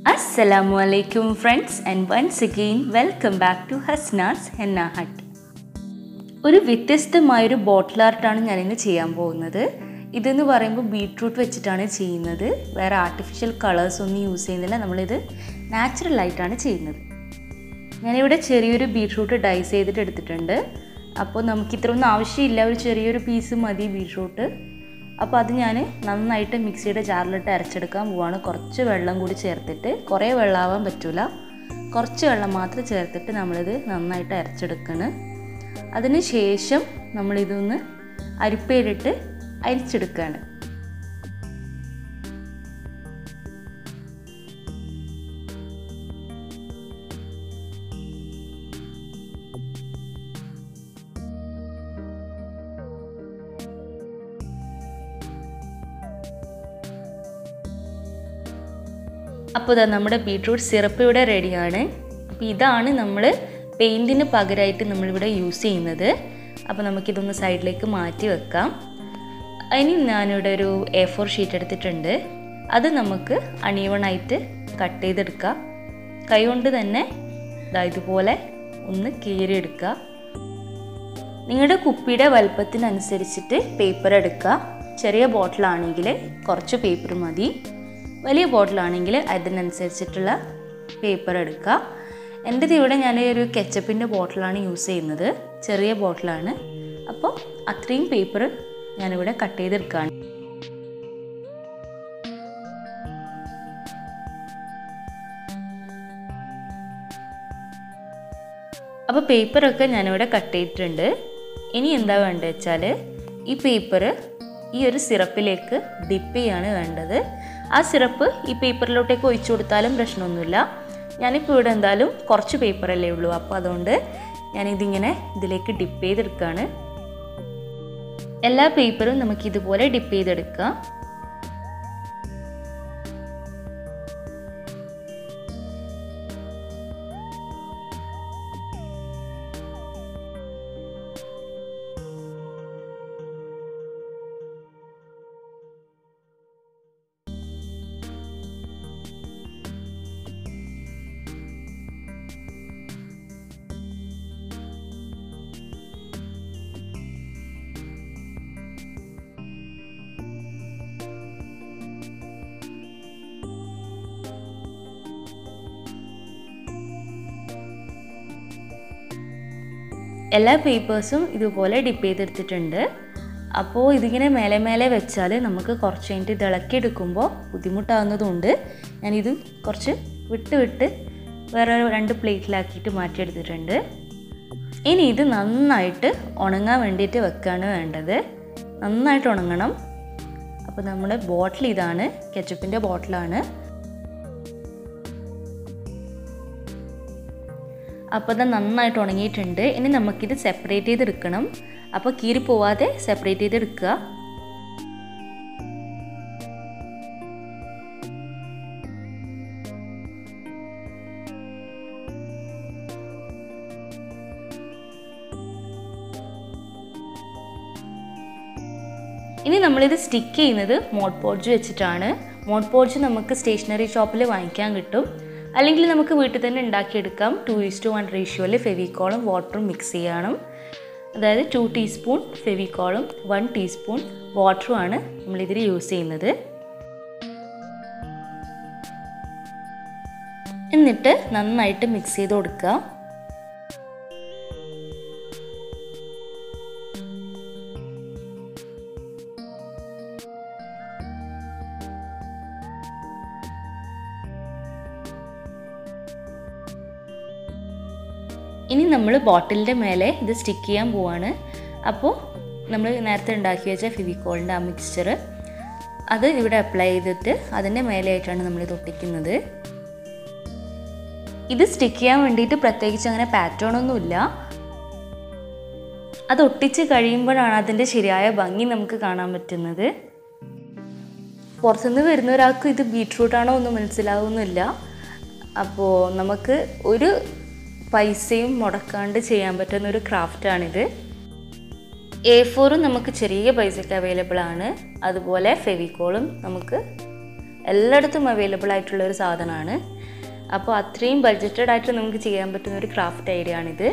അസ്സലാമു അലൈക്കും friends and once again welcome back to Hasna's henna hut ഒരു വ്യത്യസ്തമായൊരു ബോട്ടിൽ ആർട്ടാണ് ഞാനിന്ന് ചെയ്യാൻ പോകുന്നത് ഇതെന്ന് പറയുമ്പോൾ ബീട്രൂട്ട് വെച്ചിട്ടാണ് ചെയ്യുന്നത് വേറെ ആർട്ടിഫിഷ്യൽ കളേഴ്സ് ഒന്നും യൂസ് ചെയ്യുന്നില്ല നമ്മളിത് നാച്ചുറൽ ആയിട്ടാണ് ചെയ്യുന്നത് ഞാനിവിടെ ചെറിയൊരു ബീട്രൂട്ട് ഡൈസ് ചെയ്തിട്ട് എടുത്തിട്ടുണ്ട് അപ്പോൾ നമുക്ക് ഇത്രയൊന്നും ആവശ്യമില്ല ഒരു ചെറിയൊരു പീസ് മതി ബീട്രൂട്ട് അപ്പോൾ അത് ഞാൻ നന്നായിട്ട് മിക്സിയുടെ ജാറിലിട്ട് അരച്ചെടുക്കാൻ പോവാണ് കുറച്ച് വെള്ളം കൂടി ചേർത്തിട്ട് കുറേ വെള്ളമാവാൻ പറ്റില്ല കുറച്ച് വെള്ളം മാത്രം ചേർത്തിട്ട് നമ്മളിത് നന്നായിട്ട് അരച്ചെടുക്കണം അതിന് ശേഷം നമ്മളിതൊന്ന് അരിപ്പയിലിട്ട് അരിച്ചെടുക്കുകയാണ് അപ്പോൾ ഇതാ നമ്മുടെ ബീട്രൂട്ട് സിറപ്പ് ഇവിടെ റെഡിയാണ് അപ്പോൾ ഇതാണ് നമ്മൾ പെയിൻറ്റിന് പകരമായിട്ട് നമ്മളിവിടെ യൂസ് ചെയ്യുന്നത് അപ്പോൾ നമുക്കിതൊന്ന് സൈഡിലേക്ക് മാറ്റി വെക്കാം ഇനി ഞാനിവിടെ ഒരു എ ഫോർ ഷീറ്റ് എടുത്തിട്ടുണ്ട് അത് നമുക്ക് അണീവണായിട്ട് കട്ട് ചെയ്തെടുക്കാം കൈകൊണ്ട് തന്നെ ഇതാ ഇതുപോലെ ഒന്ന് കീറിയെടുക്കുക നിങ്ങളുടെ കുപ്പിയുടെ വലുപ്പത്തിനനുസരിച്ചിട്ട് പേപ്പർ എടുക്കുക ചെറിയ ബോട്ടിലാണെങ്കിൽ കുറച്ച് പേപ്പർ മതി വലിയ ബോട്ടിലാണെങ്കിൽ അതിനനുസരിച്ചിട്ടുള്ള പേപ്പർ എടുക്കുക എൻ്റെത് ഇവിടെ ഞാൻ ഒരു കെച്ചപ്പിൻ്റെ ബോട്ടിലാണ് യൂസ് ചെയ്യുന്നത് ചെറിയ ബോട്ടിലാണ് അപ്പോൾ അത്രയും പേപ്പർ ഞാനിവിടെ കട്ട് ചെയ്തെടുക്കുകയാണ് അപ്പോൾ പേപ്പറൊക്കെ ഞാനിവിടെ കട്ട് ചെയ്തിട്ടുണ്ട് ഇനി എന്താ വേണ്ടത് വെച്ചാൽ ഈ പേപ്പർ ഈ ഒരു സിറപ്പിലേക്ക് ഡിപ്പ് ചെയ്യാണ് വേണ്ടത് ആ സിറപ്പ് ഈ പേപ്പറിലോട്ടേക്ക് ഒഴിച്ചു കൊടുത്താലും പ്രശ്നമൊന്നുമില്ല ഞാനിപ്പോൾ ഇവിടെ എന്തായാലും കുറച്ച് പേപ്പറല്ലേ ഉള്ളൂ അപ്പോൾ അതുകൊണ്ട് ഞാനിതിങ്ങനെ ഇതിലേക്ക് ഡിപ്പ് ചെയ്തെടുക്കുകയാണ് എല്ലാ പേപ്പറും നമുക്ക് ഇതുപോലെ ഡിപ്പ് ചെയ്തെടുക്കാം എല്ലാ പേപ്പേഴ്സും ഇതുപോലെ ഡിപ്പ് ചെയ്തെടുത്തിട്ടുണ്ട് അപ്പോൾ ഇതിങ്ങനെ മേലെ മേലെ വെച്ചാൽ നമുക്ക് കുറച്ച് കഴിഞ്ഞിട്ട് ഇത് ഇളക്കിയെടുക്കുമ്പോൾ ബുദ്ധിമുട്ടാകുന്നതുകൊണ്ട് ഞാനിത് കുറച്ച് വിട്ട് വിട്ട് വേറെ രണ്ട് പ്ലേറ്റിലാക്കിയിട്ട് മാറ്റിയെടുത്തിട്ടുണ്ട് ഇനി ഇത് നന്നായിട്ട് ഉണങ്ങാൻ വേണ്ടിയിട്ട് വെക്കുകയാണ് വേണ്ടത് നന്നായിട്ട് ഉണങ്ങണം അപ്പോൾ നമ്മുടെ ബോട്ടിൽ ഇതാണ് കെച്ചപ്പിൻ്റെ ബോട്ടിലാണ് അപ്പോൾ അത് നന്നായിട്ട് ഉണങ്ങിയിട്ടുണ്ട് ഇനി നമുക്കിത് സെപ്പറേറ്റ് ചെയ്തെടുക്കണം അപ്പോൾ കീറി പോവാതെ സെപ്പറേറ്റ് ചെയ്തെടുക്കുക ഇനി നമ്മളിത് സ്റ്റിക്ക് ചെയ്യുന്നത് മോട്ട് പോഡ്ജ് വെച്ചിട്ടാണ് മോട്ട് പോഡ്ജ് നമുക്ക് സ്റ്റേഷനറി ഷോപ്പിൽ വാങ്ങിക്കാൻ കിട്ടും അല്ലെങ്കിൽ നമുക്ക് വീട്ടിൽ തന്നെ ഉണ്ടാക്കിയെടുക്കാം ടു ഈസ് ടു വൺ റേഷ്യോയിൽ ഫെവിക്കോളും വാട്ടറും മിക്സ് ചെയ്യണം അതായത് ടു ടീസ്പൂൺ ഫെവിക്കോളും വൺ ടീസ്പൂൺ വാട്ടറുമാണ് നമ്മളിതിൽ യൂസ് ചെയ്യുന്നത് എന്നിട്ട് നന്നായിട്ട് മിക്സ് ചെയ്ത് കൊടുക്കുക ഇനി നമ്മൾ ബോട്ടിലിൻ്റെ മേലെ ഇത് സ്റ്റിക്ക് ചെയ്യാൻ പോവാണ് അപ്പോൾ നമ്മൾ നേരത്തെ ഉണ്ടാക്കി വെച്ച ഫിവിക്കോളിൻ്റെ ആ മിക്സ്ചർ അത് ഇവിടെ അപ്ലൈ ചെയ്തിട്ട് അതിൻ്റെ മേലെയായിട്ടാണ് നമ്മൾ ഇത് ഒട്ടിക്കുന്നത് ഇത് സ്റ്റിക്ക് ചെയ്യാൻ വേണ്ടിയിട്ട് പ്രത്യേകിച്ച് അങ്ങനെ പാറ്റേൺ ഒന്നുമില്ല അത് ഒട്ടിച്ച് കഴിയുമ്പോഴാണ് അതിൻ്റെ ശരിയായ ഭംഗി നമുക്ക് കാണാൻ പറ്റുന്നത് പുറത്തുനിന്ന് വരുന്ന ഒരാൾക്ക് ഇത് ബീട്രൂട്ടാണോ ഒന്നും മനസ്സിലാവുന്നില്ല അപ്പോൾ നമുക്ക് ഒരു പൈസയും മുടക്കാണ്ട് ചെയ്യാൻ പറ്റുന്ന ഒരു ക്രാഫ്റ്റാണിത് എ ഫോറും നമുക്ക് ചെറിയ പൈസയ്ക്ക് അവൈലബിൾ ആണ് അതുപോലെ ഫെവിക്കോളും നമുക്ക് എല്ലായിടത്തും അവൈലബിൾ ആയിട്ടുള്ള ഒരു സാധനമാണ് അപ്പോൾ അത്രയും ബഡ്ജറ്റഡ് ആയിട്ട് നമുക്ക് ചെയ്യാൻ പറ്റുന്ന ഒരു ക്രാഫ്റ്റ് ഐഡിയ ആണിത്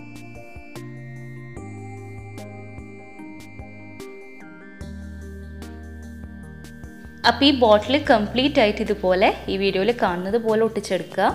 അപ്പോൾ ഈ ബോട്ടിൽ കംപ്ലീറ്റ് ആയിട്ട് ഇതുപോലെ ഈ വീഡിയോയിൽ കാണുന്നത് പോലെ ഒട്ടിച്ചെടുക്കുക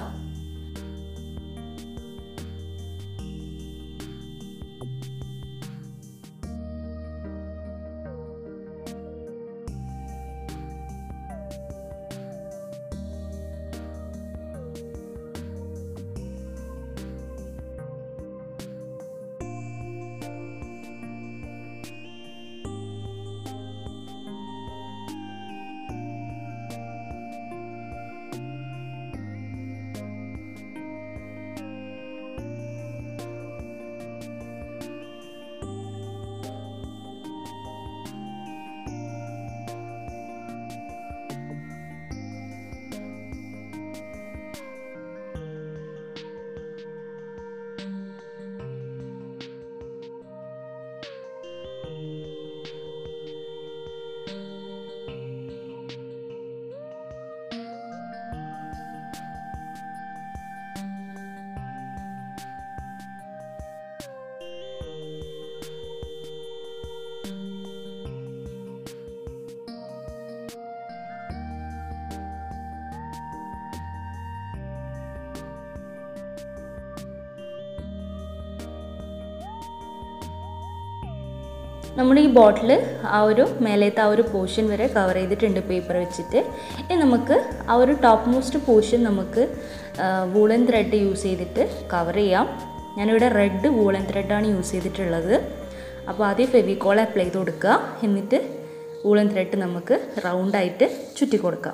നമ്മുടെ ഈ ബോട്ടിൽ ആ ഒരു മേലത്തെ ആ ഒരു പോർഷൻ വരെ കവർ ചെയ്തിട്ടുണ്ട് പേപ്പർ വെച്ചിട്ട് ഇനി നമുക്ക് ആ ഒരു ടോപ്പ് മോസ്റ്റ് പോർഷൻ നമുക്ക് വൂളൻ ത്രെഡ് യൂസ് ചെയ്തിട്ട് കവർ ചെയ്യാം ഞാനിവിടെ റെഡ് വൂളൻ ത്രെഡാണ് യൂസ് ചെയ്തിട്ടുള്ളത് അപ്പോൾ ആദ്യം ഫെവിക്കോൾ അപ്ലൈ ചെയ്ത് കൊടുക്കുക എന്നിട്ട് വൂളൻ ത്രെഡ് നമുക്ക് റൗണ്ടായിട്ട് ചുറ്റി കൊടുക്കാം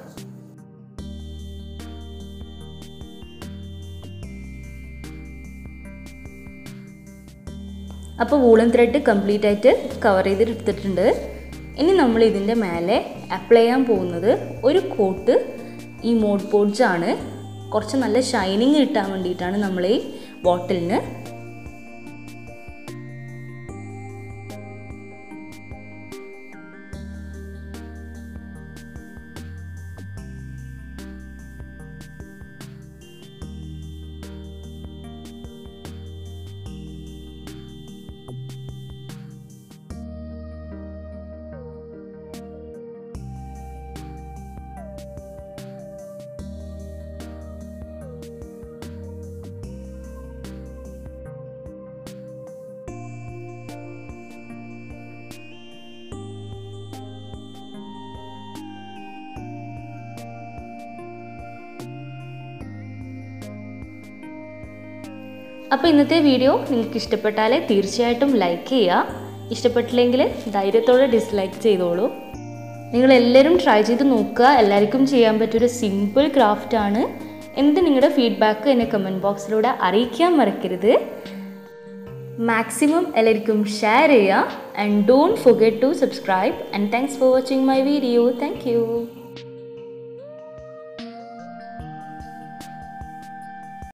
അപ്പോൾ വൂളൻ ത്രെഡ് കംപ്ലീറ്റ് ആയിട്ട് കവർ ചെയ്തെടുത്തിട്ടുണ്ട് ഇനി നമ്മൾ ഇതിൻ്റെ മേലെ അപ്ലൈ ചെയ്യാൻ പോകുന്നത് ഒരു കോട്ട് ഈ മോഡ് പോഡ്സ് ആണ് കുറച്ച് നല്ല ഷൈനിങ് കിട്ടാൻ വേണ്ടിയിട്ടാണ് നമ്മൾ ഈ ബോട്ടിലിന് അപ്പോൾ ഇന്നത്തെ വീഡിയോ നിങ്ങൾക്ക് ഇഷ്ടപ്പെട്ടാൽ തീർച്ചയായിട്ടും ലൈക്ക് ചെയ്യുക ഇഷ്ടപ്പെട്ടില്ലെങ്കിൽ ധൈര്യത്തോടെ ഡിസ്ലൈക്ക് ചെയ്തോളൂ നിങ്ങൾ എല്ലാവരും ട്രൈ ചെയ്ത് നോക്കുക എല്ലാവർക്കും ചെയ്യാൻ പറ്റിയൊരു സിമ്പിൾ ക്രാഫ്റ്റ് ആണ് എന്നിട്ട് നിങ്ങളുടെ ഫീഡ്ബാക്ക് എന്നെ കമൻറ്റ് ബോക്സിലൂടെ അറിയിക്കാൻ മറക്കരുത് മാക്സിമം എല്ലാവർക്കും ഷെയർ ചെയ്യുക and don't forget to subscribe and thanks for watching my video thank U